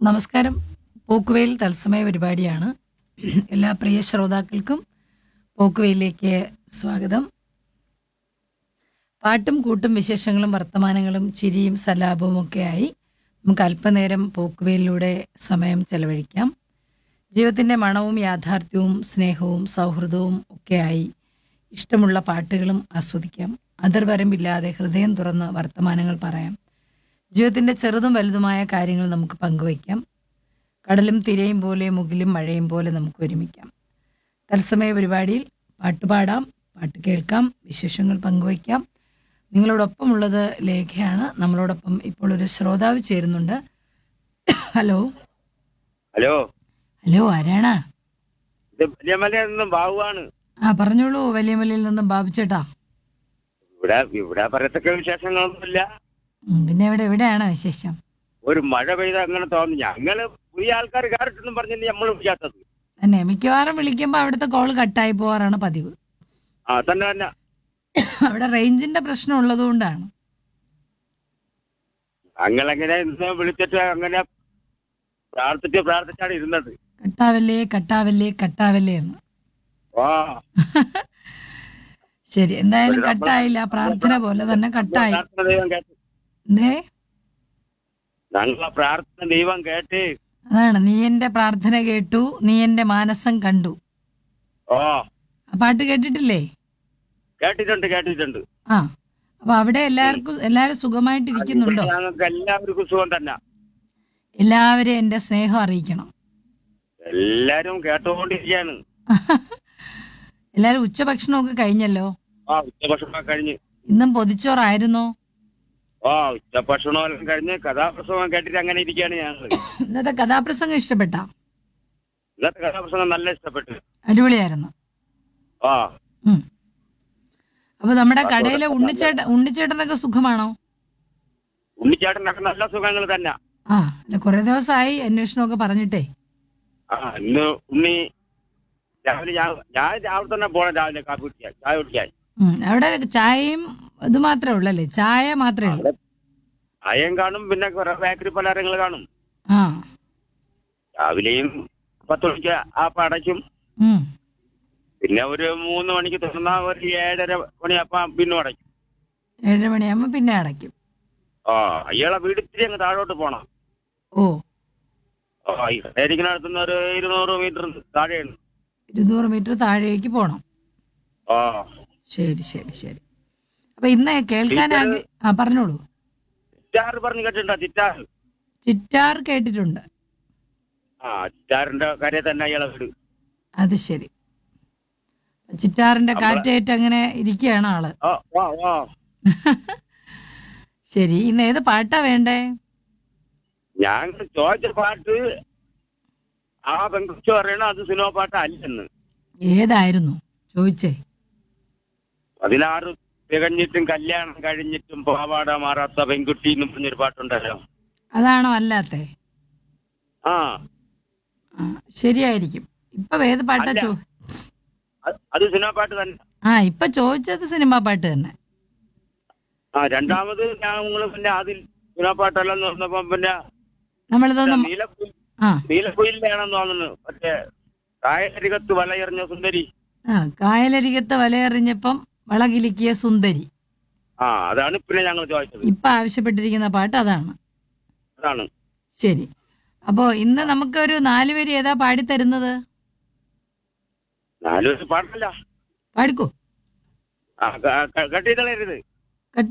നമസ്കാരം പോക്കുവെയിൽ തത്സമയ പരിപാടിയാണ് എല്ലാ പ്രിയ ശ്രോതാക്കൾക്കും പോക്കുവെയിലേക്ക് സ്വാഗതം പാട്ടും കൂട്ടും വിശേഷങ്ങളും വർത്തമാനങ്ങളും ചിരിയും സലാപവും ഒക്കെയായി നമുക്ക് അല്പനേരം പോക്കുവെയിലൂടെ സമയം ചെലവഴിക്കാം ജീവിതത്തിൻ്റെ മണവും യാഥാർത്ഥ്യവും സ്നേഹവും സൗഹൃദവും ഒക്കെയായി ഇഷ്ടമുള്ള പാട്ടുകളും ആസ്വദിക്കാം അതിർവരമ്പില്ലാതെ ഹൃദയം തുറന്ന് വർത്തമാനങ്ങൾ പറയാം ജീവിതത്തിൻ്റെ ചെറുതും വലുതുമായ കാര്യങ്ങൾ നമുക്ക് പങ്കുവയ്ക്കാം കടലും തിരയും പോലെ മുകിലും മഴയും പോലെ നമുക്ക് ഒരുമിക്കാം തത്സമയ പരിപാടിയിൽ പാട്ട് പാടാം പാട്ട് കേൾക്കാം വിശേഷങ്ങൾ പങ്കുവയ്ക്കാം നിങ്ങളോടൊപ്പമുള്ളത് ലേഖയാണ് നമ്മളോടൊപ്പം ഇപ്പോൾ ഒരു ശ്രോതാവ് ചേരുന്നുണ്ട് ഹലോ ഹലോ ഹലോ ആരാണ് ഇത് വലിയമലയിൽ നിന്നും ബാബുവാണ് ആ പറഞ്ഞോളൂ വലിയ മലയിൽ നിന്നും ബാബുച്ചേട്ടാ ഇവിടെ ഇവിടെ പറയത്തക്ക വിശേഷങ്ങളൊന്നുമില്ല ഉം, പിന്നെ ഇവിടെ എവിടെയാണ് വിശേഷം ഒരു മഴ പെയ്ത അങ്ങനെ തോന്നി ഞങ്ങള് പുതിയ ആൾക്കാർ കയറിട്ടെന്നും പറഞ്ഞിട്ട് നമ്മൾ വിളിക്കാത്തത് തന്നെ മിക്കവാറും വിളിക്കുമ്പോൾ അവിടുത്തെ കോൾ കട്ടായി പോവാറാണ് പതിവ് ആ തന്നെ തന്നെ അവിടെ റേഞ്ചിന്റെ പ്രശ്നം ഉള്ളതുകൊണ്ടാണ് ഞങ്ങളെങ്ങനെ ഇന്ന് വിളിച്ചിട്ട് അങ്ങനെ പ്രാർത്ഥിച്ച് പ്രാർത്ഥിച്ചാണ് ഇരുന്നത് കട്ടാവല്ലേ കട്ടാവല്ലേ കട്ടാവല്ലേ എന്ന് ആ ശരി എന്തായാലും കട്ടായില്ല പ്രാർത്ഥന പോലെ തന്നെ കട്ടായി പ്രാർത്ഥന ദൈവം കേട്ട് എന്തേ ഞങ്ങളെ പ്രാർത്ഥന ദൈവം കേട്ട് അതാണ് നീ എന്റെ പ്രാർത്ഥന കേട്ടു നീ എന്റെ മാനസം കണ്ടു ഓ ആ പാട്ട് കേട്ടിട്ടില്ലേ കേട്ടിട്ടുണ്ട് കേട്ടിട്ടുണ്ട് ആ അപ്പൊ അവിടെ എല്ലാവർക്കും എല്ലാരും സുഖമായിട്ടിരിക്കുന്നുണ്ടോ ഞങ്ങൾക്ക് എല്ലാവർക്കും സുഖം തന്നെ എല്ലാവരെയും എന്റെ സ്നേഹം അറിയിക്കണം എല്ലാരും കേട്ടുകൊണ്ടിരിക്കുകയാണ് എല്ലാരും ഉച്ചഭക്ഷണമൊക്കെ കഴിഞ്ഞല്ലോ ആ ഉച്ചഭക്ഷണം കഴിഞ്ഞ് ഇന്നും പൊതിച്ചോറായിരുന്നോ ആ ഉച്ചഭക്ഷണം എല്ലാം കഴിഞ്ഞ് കഥാപ്രസംഗം കേട്ടിട്ട് അങ്ങനെ ഇരിക്കുകയാണ് ഞങ്ങൾ ഇന്നത്തെ കഥാപ്രസംഗം ഇഷ്ടപ്പെട്ട ഇന്നത്തെ കഥാപ്രസംഗം നല്ല ഇഷ്ടപ്പെട്ടു അടിപൊളിയായിരുന്നു ആ ഉം. അപ്പൊ നമ്മുടെ കടയിലെ ഉണ്ണിച്ചേട്ട ഉണ്ണിച്ചേട്ടനൊക്കെ സുഖമാണോ ഉണ്ണിച്ചാട്ടനൊക്കെ നല്ല സുഖങ്ങൾ തന്നെ ആ അല്ല കുറെ ദിവസമായി അന്വേഷണമൊക്കെ പറഞ്ഞിട്ടേ ആ ഇന്ന് ഉണ്ണി രാവിലെ ഞാൻ ഞാൻ രാവിലെ തന്നെ പോണം രാവിലെ കാപ്പി കുടിക്കാൻ ചായ കുടിക്കാൻ ഉം. അവിടെ ചായയും ഇത് മാത്രമേ ഉള്ളല്ലേ ചായ മാത്രമേ ഉള്ളൂ അയം കാണും പിന്നെ കുറെ ബേക്കറി പലഹാരങ്ങൾ കാണും ആ രാവിലെയും പത്ത് മണിക്ക് ആ അടയ്ക്കും ഉം. പിന്നെ ഒരു മൂന്ന് മണിക്ക് തുറന്ന ഒരു ഏഴര മണിയപ്പം പിന്നെ അടയ്ക്കും ഏഴര മണിയാകുമ്പോ പിന്നെ അടയ്ക്കും ആ അയാളെ വീട് ഇത്തിരി അങ്ങ് താഴോട്ട് പോണം ഓ ആ ഇരിക്കുന്ന അടുത്തുനിന്ന് ഒരു ഇരുന്നൂറ് മീറ്റർ താഴെയാണ് ഇരുന്നൂറ് മീറ്റർ താഴേക്ക് പോണം ആ ശരി ശരി ശരി അപ്പൊ ഇന്ന് കേൾക്കാൻ ആഗ്ര ആ പറഞ്ഞോളൂ ചിറ്റാറ് പറഞ്ഞ് കേട്ടിട്ടുണ്ടോ ചിറ്റാർ ചിറ്റാർ കേട്ടിട്ടുണ്ട് ആ ചിറ്റാറിന്റെ കാര്യം തന്നെ അയാളെ വീട് അത് ശരി ചിറ്റാറിന്റെ കാറ്റേറ്റ് അങ്ങനെ ഇരിക്കുകയാണ് ആള് ആ ആ ആ ശരി ഇന്ന് ഏത് പാട്ടാ വേണ്ടേ ഞാൻ ചോദിച്ച പാട്ട് ആ പെൺകുച്ചു പറയണ അത് സിനിമ പാട്ട് അല്ലെന്ന് ഏതായിരുന്നു ചോദിച്ചേ പതിനാറ് തികഞ്ഞിട്ടും കല്യാണം കഴിഞ്ഞിട്ടും പാവാട മാറാത്ത പെൺകുട്ടി എന്ന് പറഞ്ഞൊരു പാട്ടുണ്ടല്ലോ അതാണോ അല്ലാത്തേ ആ ആ ശരിയായിരിക്കും ഇപ്പൊ ഏത് പാട്ടാ അല്ല. ചോ അത് അത് സിനിമ പാട്ട് തന്നെ ആ ഇപ്പൊ ചോദിച്ചത് സിനിമാ പാട്ട് തന്നെ ആ രണ്ടാമത് ഞങ്ങൾ പിന്നെ അതിൽ സിനിമ പാട്ടെല്ലാം പറഞ്ഞപ്പം പിന്നെ നമ്മളിതൊന്നും നീലക്കുയിൽ ആ നീലക്കുയിലാണെന്ന് തോന്നുന്നു മറ്റേ കായലരികത്ത് വലയെറിഞ്ഞ സുന്ദരി ആ കായലരികത്ത് വലയെറിഞ്ഞപ്പം വളകിലിക്കിയ സുന്ദരി ആ അതാണ് പിന്നെ ഞങ്ങൾ ചോദിച്ചത് ഇപ്പൊ ആവശ്യപ്പെട്ടിരിക്കുന്ന പാട്ട് അതാണ് അതാണ് ശരി അപ്പോ ഇന്ന് നമുക്കൊരു നാലുപേര് ഏതാ പാടിത്തരുന്നത് നാലു പാട്ടല്ല പാടിക്കോ ആ കട്ടിത്തളരുത്